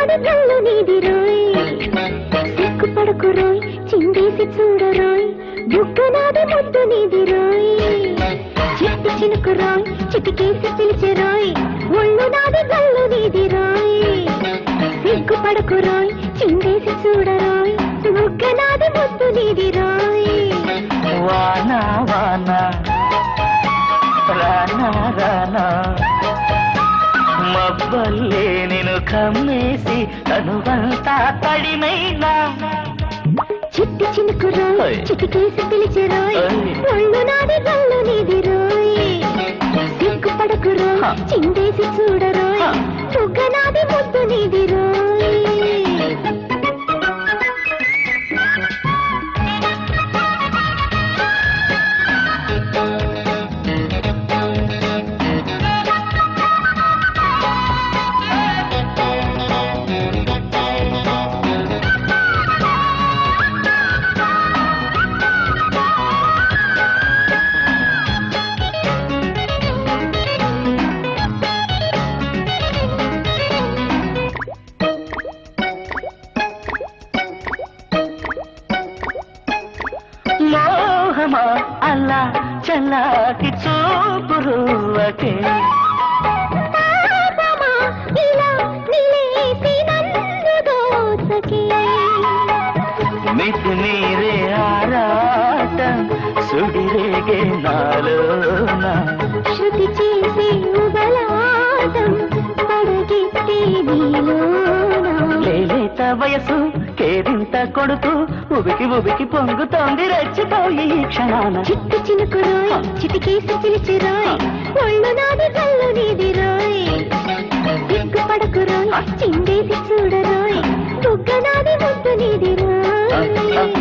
నాది గల్లు నీది రోయ్ సిగ్గుపడకు రోయ్ చిందేసి చూడరోయ్ బుగ్గ నాది ముద్దు నీది రోయ్ చిట్టి చినుకు రోయ్ చిటికేసి పిలిచే రోయ్ ఒళ్ళు నాది గల్లు నీది రోయ్ సిగ్గుపడకు రోయ్ చిందేసి చూడరోయ్ బుగ్గ నాది ముద్దు నీది రోయ్ వాన వాన రానా రానా మబ్బల్లే నేను కమ్మేసి తనువంతా తడిమైనా చిట్టి చినుకు రోయ్ ఓయ్. చిటికేసి పిలిచే రోయ్ ఓయ్. ఒళ్ళు నాది గల్లు నీది రోయ్ సిగ్గుపడకు రోయ్ హ. చిందేసి చూడరోయ్ హ. బుగ్గ నాది ముద్దు నీది రోయ్ మోహమా అలా చల్లాకి చూపురువకే పాపమా ఇలా నిలేసి నన్ను దోసకే మితి మీరే ఆరాటం సుడిరేగే నాలోన శృతి చేసే ఉబలాటం పడగెత్తే నీలోనా లేలేత వయసు కేరింత కొడుతూ ఉబికి ఉబికి పొంగుతోంది రెచ్చిపోయి ఈ క్షణాన చిట్టి చినుకు రోయ్ చిటికేసి పిలిచి రోయ్ ఒళ్ళు నాది గల్లు నీది రోయ్ సిగ్గుపడకు రోయ్ చిందేసి చూడరోయ్ బుగ్గ నాది ముద్దు నీది రోయ్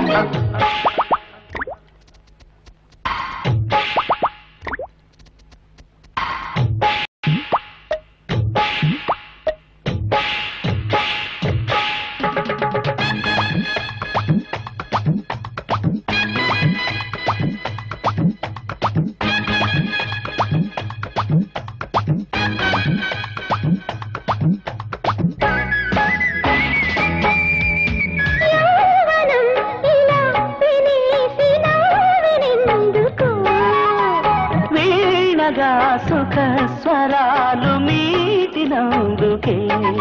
యౌవనం ఇలా వినేసి నవ్వినెందుకో వీణగా సుఖ స్వరాలు మీటినందుకే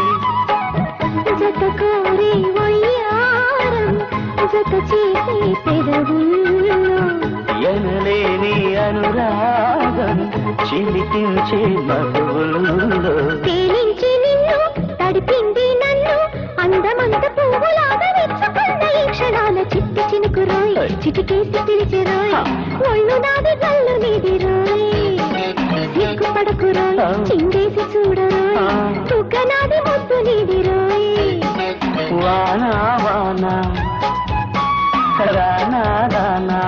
జత కోరి వయ్యారం జత చేసే పెదవుల్లో ఎనలేని అనురాగం చిలికించే మగువుల్లో తేలించి నిన్ను తడిపింది నన్ను అందమంత పువ్వులాగా మెచ్చుకున్న ఈ క్షణాల చిట్టి చినుకు రోయ్ చిటికేసి పిలిచి రోయ్ ఒళ్ళు నాది గల్లు నీది రోయ్ సిగ్గుపడకు రోయ్ చిందేసి చూడరోయ్ తుగ్గ నాది ముద్దు నీది రోయ్ వానా వానా రానా రానా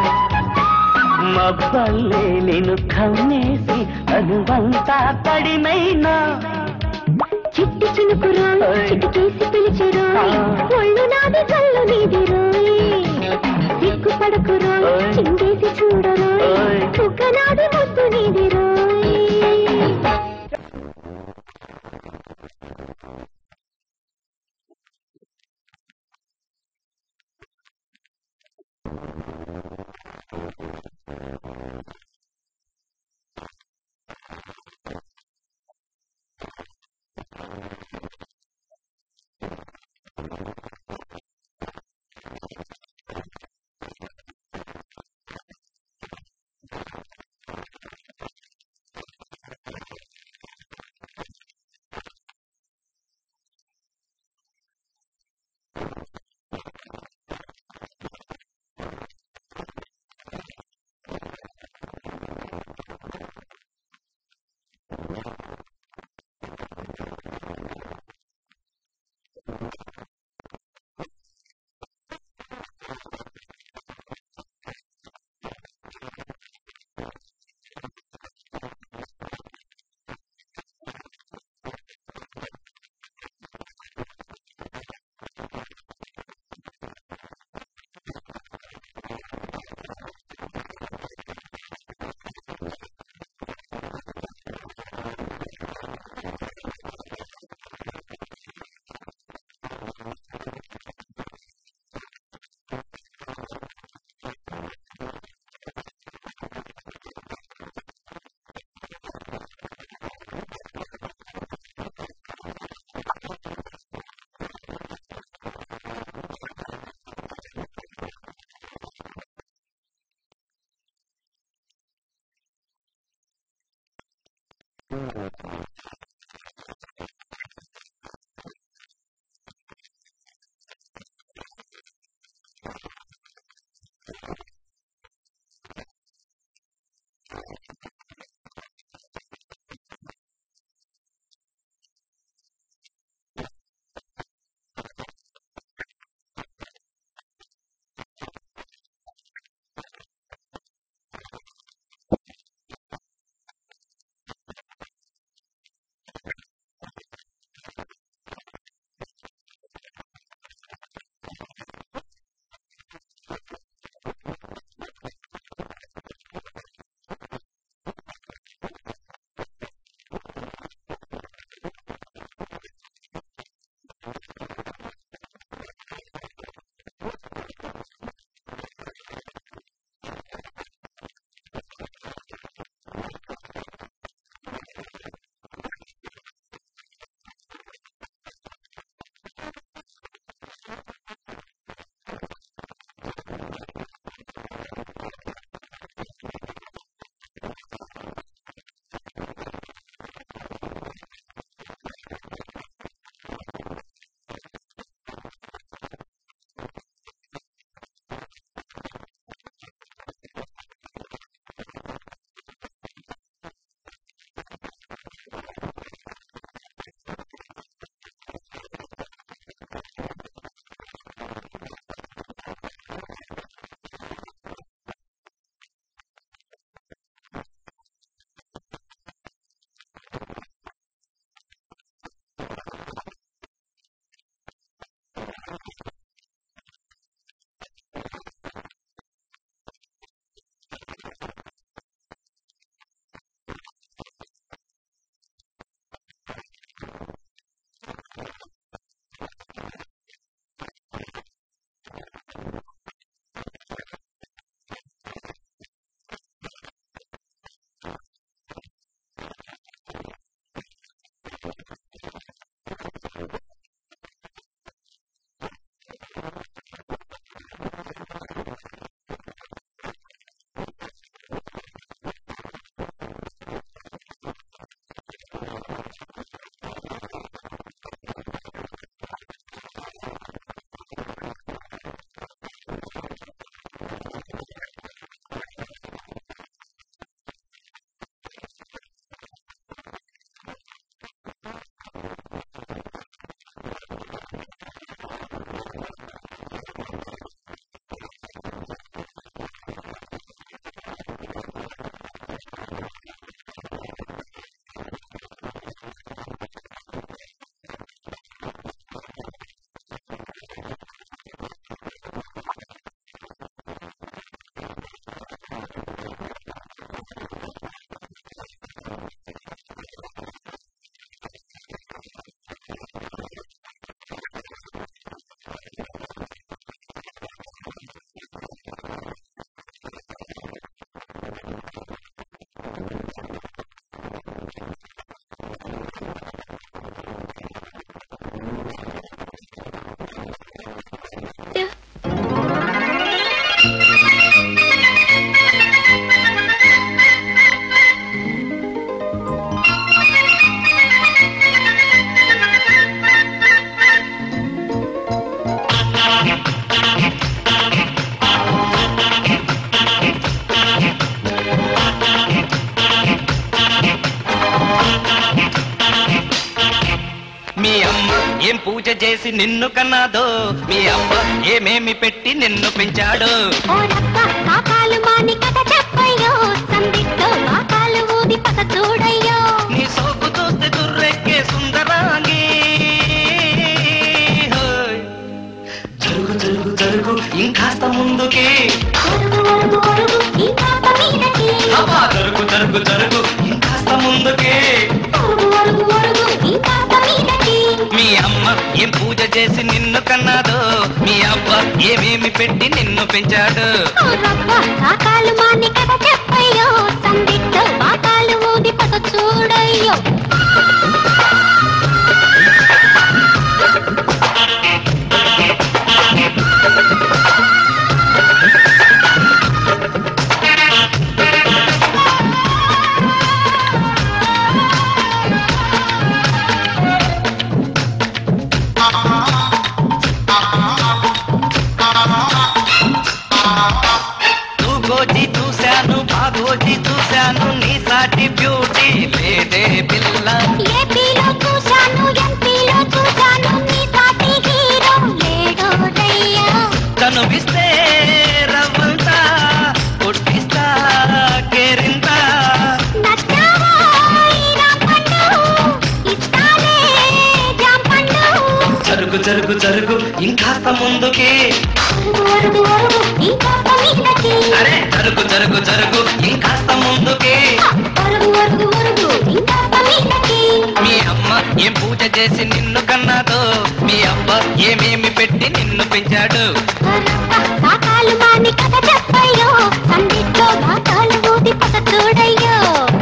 మబ్బల్లే నిన్ను కమ్మేసి అనువంతా తడిమైనా చిట్టి చినుకు రోయ్ చిటికేసి పిలిచి రోయ్ ఒళ్ళు నాది గల్లు నీది రోయ్ సిగ్గుపడకు రోయ్ చిందేసి చూడరోయ్ తుగ్గ నాది ముద్దు నీది రోయ్ చేసి నిన్ను కన్నాదో మీ అవ్వ ఏమేమి పెట్టి నిన్ను పెంచాడు ఓ రప్ప కాకాలు మాని కథ చెప్పయ్యో సందిట్లో కాకాలు ఊది పక్క చూడయ్యో నీ సోకు చూస్తే దుర్రెక్కే సుందరాంగి హోయ్. జరుగు జరుగు జరుగు ఇంకాస్త ముందుకి ఒరుగు ఒరుగు ఒరుగు ఈ పాప మీదకి అబ్బా జరుగు జరుగు జరుగు ఇంకాస్త ముందుకి ఒరుగు ఒరుగు ఒరుగు ఈ పాప మీదకి మీ అమ్మ ఏం పూజ చేసి నిన్ను కన్నాదో మీ అవ్వ ఏమేమి పెట్టి నిన్ను పెంచాడు ఓ రప్ప కాకాలు మాని కథ చెప్పయ్యో సందిట్లో కాకాలు ఊది పక్క చూడయ్యో తూగోజీ చూశాను బాగోజీ చూశాను నీ సాటి బ్యూటీ లేదే పిల్ల ఏపీలో చూశాను ఎంపీలో చూశాను నీ సాటి హీరో లేడో రయ్యా కనువిస్తే రవ్వంతా కొట్టిస్తా కేరింతా నచ్చావా ఈ రాంపండు ఇస్తాలే జాంపండు జరుగు జరుగు జరుగు ఇంకాస్త ముందుకి ఒరుగు ఒరుగు ఈ పాప మీదకి అరే జరుగు జరుగు జరుగు ఇంకాస్త ముందుకి ఒరుగు ఒరుగు ఒరుగు ఈ పాప మీదకి మీ అమ్మ ఏం పూజ చేసి నిన్ను కన్నాదో మీ అవ్వ ఏమేమి పెట్టి నిన్ను పెంచాడు కాకాలు మాని కథ చెప్పయ్యో సందిట్లో కాకాలు ఊది పక్క చూడయ్యో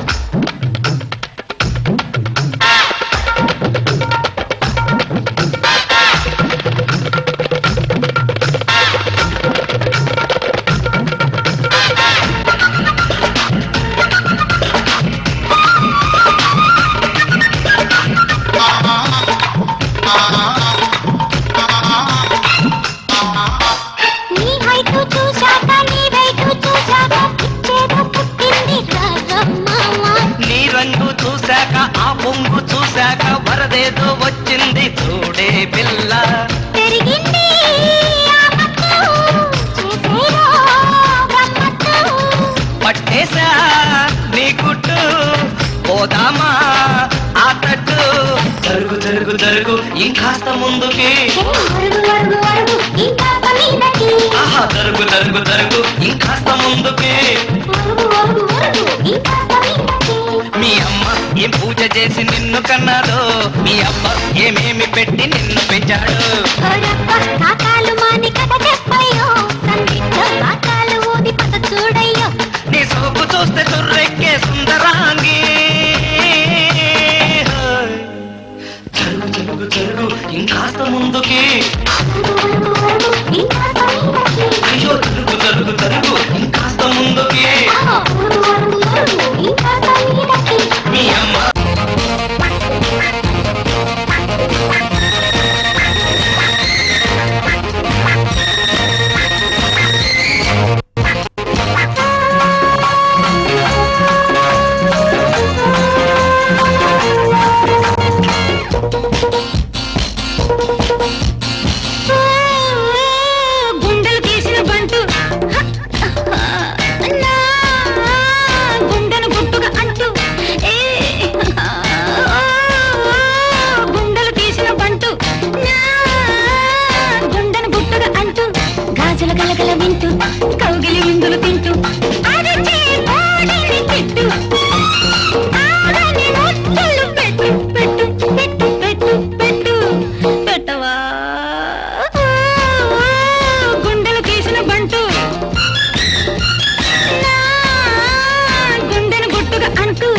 నీ హైటు చూశాక నీ వెయిటు చూశాక ఇచ్చేదో పుట్టింది రాజమ్మావా నీ రంగు చూశాక ఆ పొంగు చూశాక వరదేదో వచ్చింది చూడే పిల్ల పెరిగింది ఆపత్తు చేసేదో గమ్మత్తు పట్టేశా నీ గుట్టు పోదామా ఆ తట్టు జరుగు జరుగు జరుగు ఇంకాస్త ముందుకి అరుగు అరుగు అరుగు ఈ పాప మీదకి ఆహా జరుగు జరుగు జరుగు ఇంకాస్త ముందుకి అరుగు అరుగు అరుగు ఈ పాప మీదకి మీ అమ్మ ఏం పూజ చేసి నిన్ను కన్నాదో మీ అవ్వ ఏమేమి పెట్టి నిన్ను పెంచాడు ఓరప్ప కాకాలు మాని కథ చెప్పయ్యో సందిట్లో కాకాలు ఊది పక్క చూడయ్యో నీ సోపు చూస్తే తుర్రెక్కే సుందరాంగి జరుగు జరుగు జరుగు ఇంకాస్త ముందుకి అరుగు అరుగు అరుగు ఈ పాప మీదకి అయ్యో జరుగు జరుగు జరుగు ఇంకాస్త ముందుకి అరుగు అరుగు అరుగు ఈ పాప మీదకి మీ అమ్మ గుండెలు తీసిన బంటు నా గుండెను గుట్టుగా అంటూ ఏ గుండెలు తీసిన బంటు నా గుండెను గుట్టుగా అంటూ గాజుల గలగల వింటూ కౌగిలి విందులు తింటూ అరచే కోడలి తిట్టు ఆడని ముచ్చలు పెట్టు పెట్టు పెట్టు పెట్టు పెట్టు పెట్టవా గుండెలు తీసిన బంటు నా గుండెను గుట్టుగా అంటూ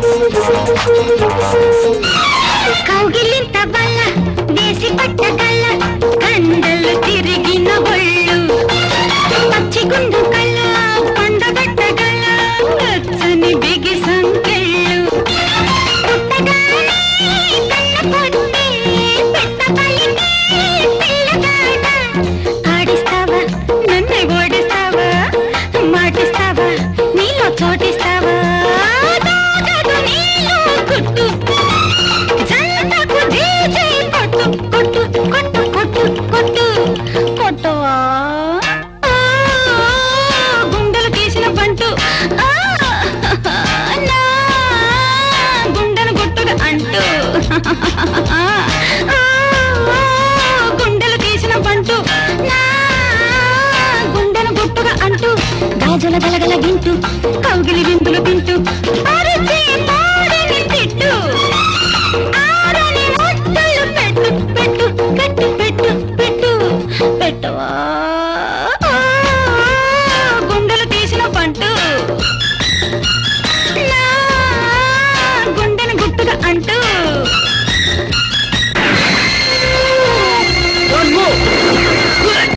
కౌగిలింత బల్ల వేసి పట్టగల్ల కండలు తిరిగిన ఒళ్ళు పచ్చిగుండు కళ్ళ పండబెట్టగల పచ్చని బిగి సంకెళ్ళు పుట్టగానే కన్న పొట్టే పెట్ట పలికే పిల్లగాడ ఆడిస్తావా నన్ను ఓడిస్తావా మాటిస్తావా నీలో చోటిస్తావా దాగదు నీలో గుట్టు జంటకు డీజే కొట్టు కొట్టు కొట్టు కొట్టు కొట్టు కొట్టవా ఆ, గుండెలు తీసిన పంటు ఆ, నా గుండెను గుట్టుగా అంటూ ఆ, గుండెలు తీసిన పంటు నా గుండెను గుట్టుగా అంటూ గాజుల గలగల గింటూ కౌగిలి విందులు తింటూ